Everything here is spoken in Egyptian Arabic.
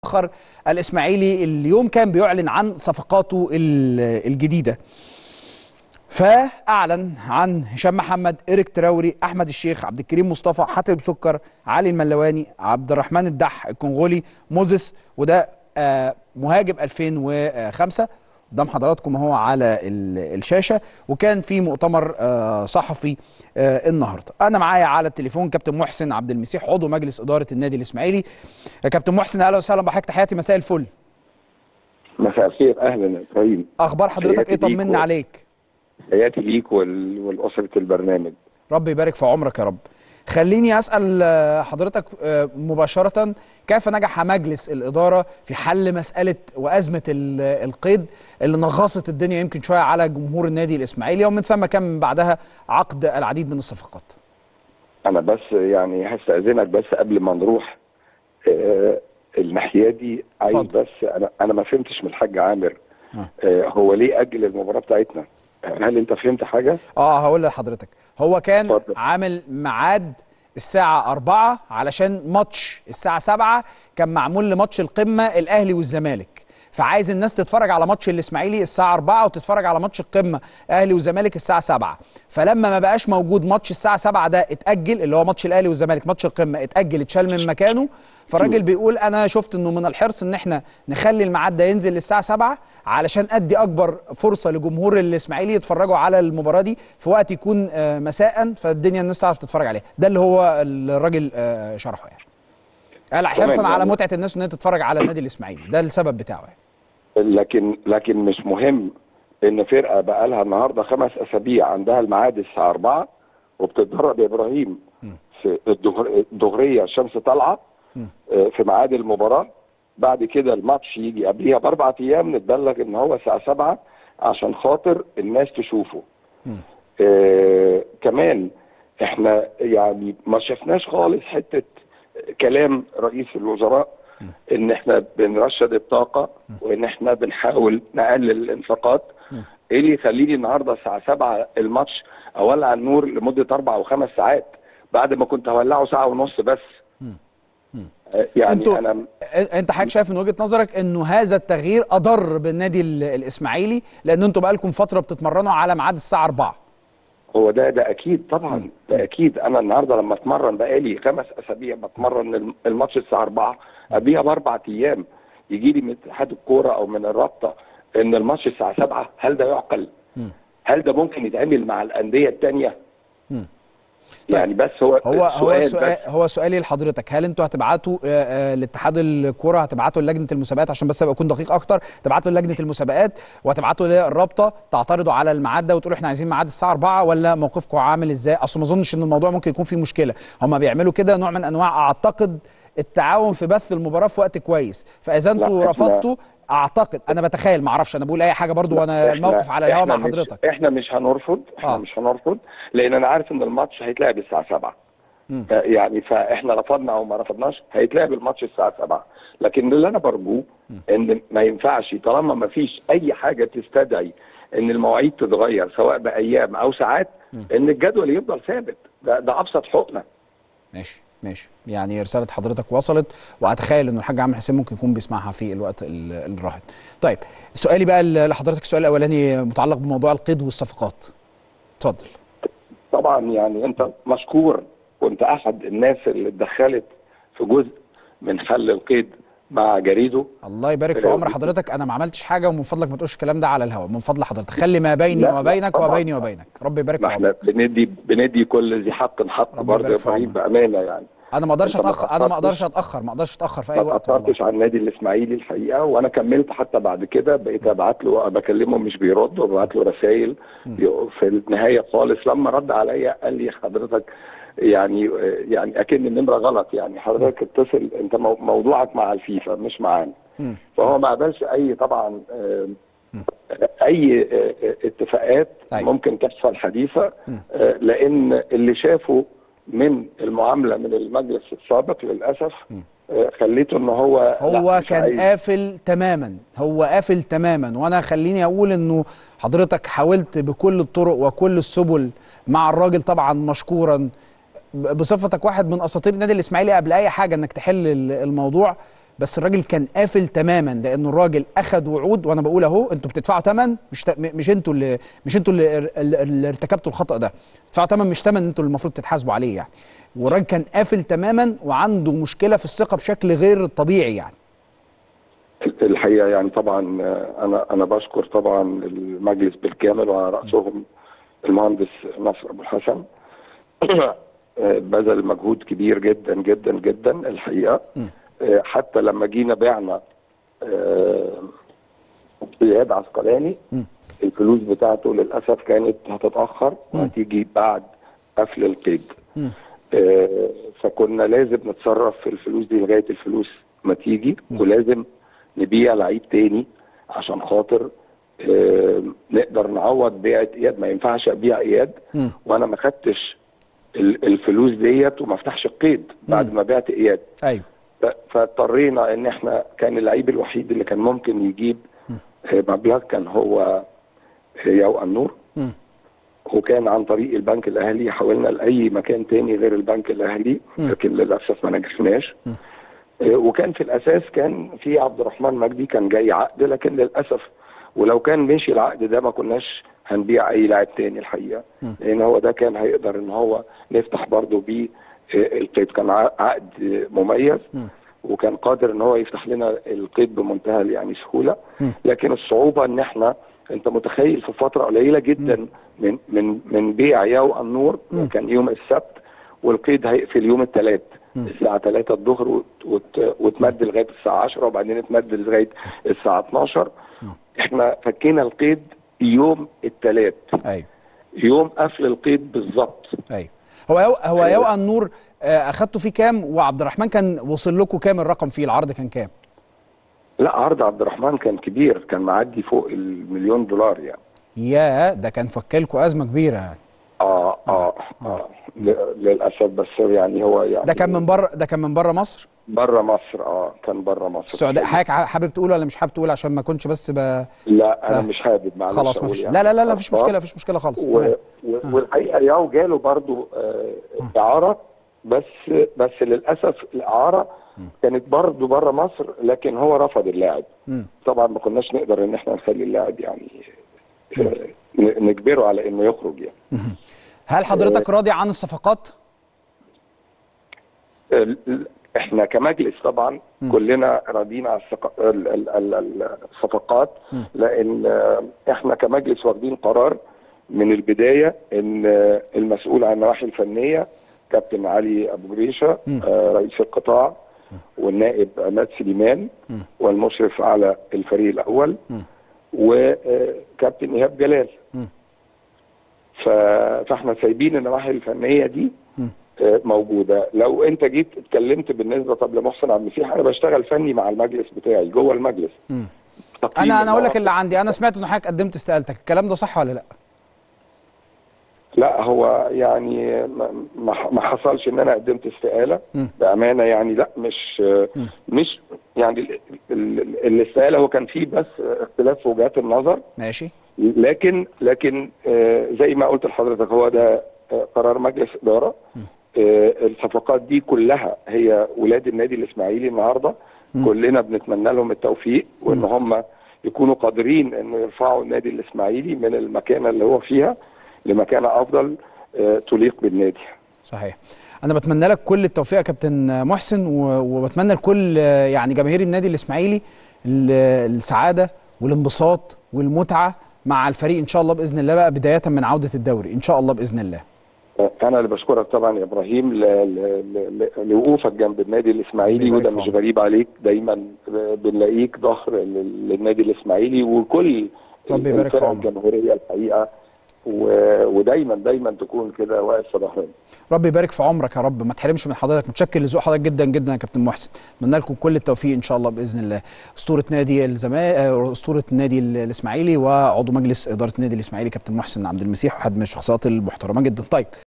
اخر الاسماعيلي اليوم كان بيعلن عن صفقاته ال- الجديده فاعلن عن هشام محمد إيريك تراوري احمد الشيخ عبد الكريم مصطفى حاتم سكر علي الملواني عبد الرحمن الدح الكونغولي موزيس وده آه، مهاجم 2005 قدام حضراتكم اهو على ال- الشاشه وكان في مؤتمر آه، صحفي آه، النهارده انا معايا على التليفون كابتن محسن عبد المسيح عضو مجلس اداره النادي الاسماعيلي يا كابتن محسن اهلا وسهلا بحضرتك تحياتي مساء الفل مساء الخير اهلا يا ابراهيم اخبار حضرتك ايه تحياتي ليك طمنا و- عليك حياتي ليك وال... والاسره البرنامج ربي يبارك في عمرك يا رب خليني اسال آه، حضرتك آه، مباشره كيف نجح مجلس الاداره في حل مساله وازمه ال- القيد اللي نغصت الدنيا يمكن شويه على جمهور النادي الاسماعيلي ومن ثم كان من بعدها عقد العديد من الصفقات انا بس يعني هستاذنك بس قبل ما نروح آه الناحيه دي عايز اتفضل. بس انا انا ما فهمتش من الحاج عامر آه. آه هو ليه اجل المباراه بتاعتنا هل انت فهمت حاجه اه هقول لحضرتك هو كان اتفضل. عامل ميعاد الساعة 4 علشان ماتش الساعة 7 كان معمول لماتش القمة الأهلي والزمالك فعايز الناس تتفرج على ماتش الإسماعيلي الساعة 4 وتتفرج على ماتش القمة أهلي وزمالك الساعة 7 فلما ما بقاش موجود ماتش الساعة 7 ده اتأجل اللي هو ماتش الأهلي والزمالك ماتش القمة اتأجل اتشال من مكانه فالراجل بيقول أنا شفت إنه من الحرص إن إحنا نخلي الميعاد ده ينزل للساعة 7 علشان أدي أكبر فرصة لجمهور الإسماعيلي يتفرجوا على المباراة دي في وقت يكون آه، مساء فالدنيا الناس تعرف تتفرج عليها ده اللي هو الراجل آه، شرحه يعني قال حرصا تمام، على يعني- متعة الناس إن هي تتفرج على النادي الإسماعيلي ده السبب بتاعه يعني لكن لكن مش مهم ان فرقه بقى لها النهارده خمس اسابيع عندها الميعاد الساعه 4 وبتتدرب يا ابراهيم في الظهر- الظهريه الشمس طالعه آه، في ميعاد المباراه بعد كده الماتش يجي قبليها باربع ايام نتبلغ ان هو الساعه 7 عشان خاطر الناس تشوفه آه كمان احنا يعني ما شفناش خالص حته كلام رئيس الوزراء ان احنا بنرشد الطاقه وان احنا بنحاول نقلل الانفاقات ايه اللي يخليني النهارده الساعه 7 الماتش اولع النور لمده اربع او خمس ساعات بعد ما كنت هولعه ساعه ونص بس آه، يعني انتوا انا أ- انت حضرتك شايف من وجهه نظرك انه هذا التغيير اضر بالنادي ال- الاسماعيلي لان انتوا بقالكم فتره بتتمرنوا على ميعاد الساعه 4 هو ده ده اكيد طبعا ده اكيد انا النهارده لما اتمرن بقالي خمس اسابيع بتمرن الم- الماتش الساعه 4 قبليها باربع ايام يجي لي من اتحاد الكوره او من الرابطه ان الماتش الساعه 7 هل ده يعقل؟ هل ده ممكن يتعمل مع الانديه الثانيه؟ يعني بس هو هو هو السؤال سؤال بس هو سؤالي لحضرتك هل انتوا هتبعتوا آه، آه، لاتحاد الكوره هتبعتوا لجنه المسابقات عشان بس ابقى اكون دقيق اكتر تبعتوا لجنه المسابقات وهتبعتوا للرابطه تعترضوا على الميعاد ده وتقولوا احنا عايزين ميعاد الساعه 4 ولا موقفكم عامل ازاي اصل ما اظنش ان الموضوع ممكن يكون فيه مشكله هم بيعملوا كده نوع من انواع اعتقد التعاون في بث المباراه في وقت كويس فاذا انتوا إحنا- رفضتوا اعتقد انا بتخيل ما اعرفش انا بقول اي حاجه برضو وانا إحنا- الموقف على الهواء إحنا مع مش- حضرتك احنا مش هنرفض احنا آه. آه. مش هنرفض لان انا عارف ان الماتش هيتلعب الساعه 7 آه، يعني فاحنا رفضنا او ما رفضناش هيتلعب الماتش الساعه 7 لكن اللي انا برجوه ان ما ينفعش طالما ما فيش اي حاجه تستدعي ان المواعيد تتغير سواء بايام او ساعات ان الجدول يفضل ثابت ده, ده ابسط حقنه ماشي ماشي يعني رسالة حضرتك وصلت وأتخيل إنه الحاج عامر حسين ممكن يكون بيسمعها في الوقت ال- الراهن. طيب سؤالي بقى ل- لحضرتك السؤال الأولاني متعلق بموضوع القيد والصفقات. اتفضل. طبعا يعني انت مشكور وانت احد الناس اللي اتدخلت في جزء من حل القيد مع جريده الله يبارك في آه، عمر حضرتك أنا ما عملتش حاجة ومن فضلك ما تقولش الكلام ده على الهواء، من فضل حضرتك خلي ما بيني لا، لا، وبينك طبعاً. وبيني وبينك، ربي يبارك في ما احنا عمرك. بندي بندي كل ذي حق حق ربنا برضه يا يبارك في ابراهيم عمرك. بامانه يعني أنا ما أقدرش أنت ما أتأخر أنا ما تأخرتش. أقدرش أتأخر ما أقدرش أتأخر في أي ما وقت والله. تاثرتش على النادي الاسماعيلي الحقيقه وانا كملت حتى بعد كده بقيت ابعت له بكلمه مش بيرد وببعت له رسائل في النهايه خالص لما رد عليا قال لي حضرتك يعني يعني اكن النمره غلط يعني حضرتك اتصل انت مو- موضوعك مع الفيفا مش معانا مم. فهو ما قبلش اي طبعا آه، اي آه، آه، اتفاقات أيوة. ممكن تحصل حديثه آه، لان اللي شافه من المعامله من المجلس السابق للاسف آه، خليته ان هو لا، هو مش كان عايز. قافل تماما هو قافل تماما وانا خليني اقول انه حضرتك حاولت بكل الطرق وكل السبل مع الراجل طبعا مشكورا ب- بصفتك واحد من اساطير النادي الاسماعيلي قبل اي حاجه انك تحل ال- الموضوع بس الراجل كان قافل تماما لانه الراجل اخذ وعود وانا بقول اهو انتوا بتدفعوا ثمن مش ت... مش انتوا اللي مش انتوا اللي, اللي, اللي ارتكبتوا الخطا ده تدفعوا ثمن مش ثمن انتوا اللي المفروض تتحاسبوا عليه يعني والراجل كان قافل تماما وعنده مشكله في الثقه بشكل غير طبيعي يعني الحقيقه يعني طبعا انا انا بشكر طبعا المجلس بالكامل وعلى راسهم المهندس نصر ابو الحسن بذل مجهود كبير جدا جدا جدا الحقيقه حتى لما جينا بعنا اياد عسقلاني الفلوس بتاعته للاسف كانت هتتاخر وهتيجي بعد قفل القيد فكنا لازم نتصرف في الفلوس دي لغايه الفلوس ما تيجي ولازم نبيع لعيب تاني عشان خاطر آه نقدر نعوض بيعه اياد ما ينفعش ابيع اياد وانا ما خدتش الفلوس ديت وما افتحش القيد بعد ما بعت اياد ايوه فاضطرينا ان احنا كان اللعيب الوحيد اللي كان ممكن يجيب آه مبلغ كان هو ياو النور وكان عن طريق البنك الاهلي حاولنا لاي مكان تاني غير البنك الاهلي لكن للاسف ما نجحناش وكان في الاساس كان في عبد الرحمن مجدي كان جاي عقد لكن للاسف ولو كان مشي العقد ده ما كناش هنبيع اي لاعب تاني الحقيقه لان هو ده كان هيقدر ان هو نفتح برضه بيه القيد كان عقد مميز وكان قادر ان هو يفتح لنا القيد بمنتهى يعني سهوله لكن الصعوبه ان احنا انت متخيل في فتره قليله جدا من من من بيع ياو النور كان يوم السبت والقيد هيقفل يوم الثلاث الساعة 3 الظهر وتمد لغاية الساعة 10 وبعدين تمد لغاية الساعة 12 احنا فكينا القيد يوم الثلاث ايوه يوم قفل القيد بالظبط ايوه هو يو هو يو النور اخدته فيه كام وعبد الرحمن كان وصل لكم كام الرقم فيه العرض كان كام؟ لا عرض عبد الرحمن كان كبير كان معدي فوق المليون دولار يعني يا ده كان فكلكوا ازمه كبيره يعني اه اه اه للاسف بس يعني هو يعني ده كان من بره ده كان من بره مصر بره مصر اه كان بره مصر السعوديه حضرتك حابب تقول ولا مش حابب تقول عشان ما كنتش بس ب... لا انا آه. مش حابب معلش خلاص مفيش يعني لا لا لا لا مفيش مشكله مفيش مشكله خالص و... و... والحقيقه ياو جاله برضو آه اعاره بس بس للاسف الاعاره كانت برضو بره مصر لكن هو رفض اللاعب طبعا ما كناش نقدر ان احنا نخلي اللاعب يعني آه نجبره على انه يخرج يعني هل حضرتك راضي عن الصفقات؟ احنا كمجلس طبعا م. كلنا راضيين على الصفقات لان احنا كمجلس واخدين قرار من البدايه ان المسؤول عن النواحي الفنيه كابتن علي ابو جريشه رئيس القطاع والنائب عماد سليمان والمشرف على الفريق الاول وكابتن ايهاب جلال فاحنا سايبين النواحي الفنيه دي موجوده لو انت جيت اتكلمت بالنسبه طب لمحسن عبد المسيح انا بشتغل فني مع المجلس بتاعي جوه المجلس انا انا اقول لك اللي عندي انا سمعت ان حضرتك قدمت استقالتك الكلام ده صح ولا لا لا هو يعني ما حصلش ان انا قدمت استقاله بامانه يعني لا مش م. مش يعني الاستقاله هو كان فيه بس اختلاف في وجهات النظر ماشي لكن لكن آه زي ما قلت لحضرتك هو ده آه قرار مجلس اداره آه الصفقات دي كلها هي ولاد النادي الاسماعيلي النهارده م. كلنا بنتمنى لهم التوفيق وان هم يكونوا قادرين انه يرفعوا النادي الاسماعيلي من المكانه اللي هو فيها لمكانه افضل تليق بالنادي. صحيح. انا بتمنى لك كل التوفيق يا كابتن محسن وبتمنى لكل يعني جماهير النادي الاسماعيلي السعاده والانبساط والمتعه مع الفريق ان شاء الله باذن الله بقى بدايه من عوده الدوري ان شاء الله باذن الله. انا اللي بشكرك طبعا يا ابراهيم لوقوفك جنب النادي الاسماعيلي وده مش غريب عليك دايما بنلاقيك ظهر للنادي الاسماعيلي وكل ربي يبارك في عمرك الجمهوريه الحقيقه ودايما دايما تكون كده واقف في ظهرنا ربي يبارك في عمرك يا رب ما تحرمش من حضرتك متشكر لذوق حضرتك جدا جدا يا كابتن محسن اتمنى لكم كل التوفيق ان شاء الله باذن الله اسطوره نادي الزمالك اسطوره النادي الاسماعيلي وعضو مجلس اداره النادي الاسماعيلي كابتن محسن عبد المسيح واحد من الشخصيات المحترمه جدا طيب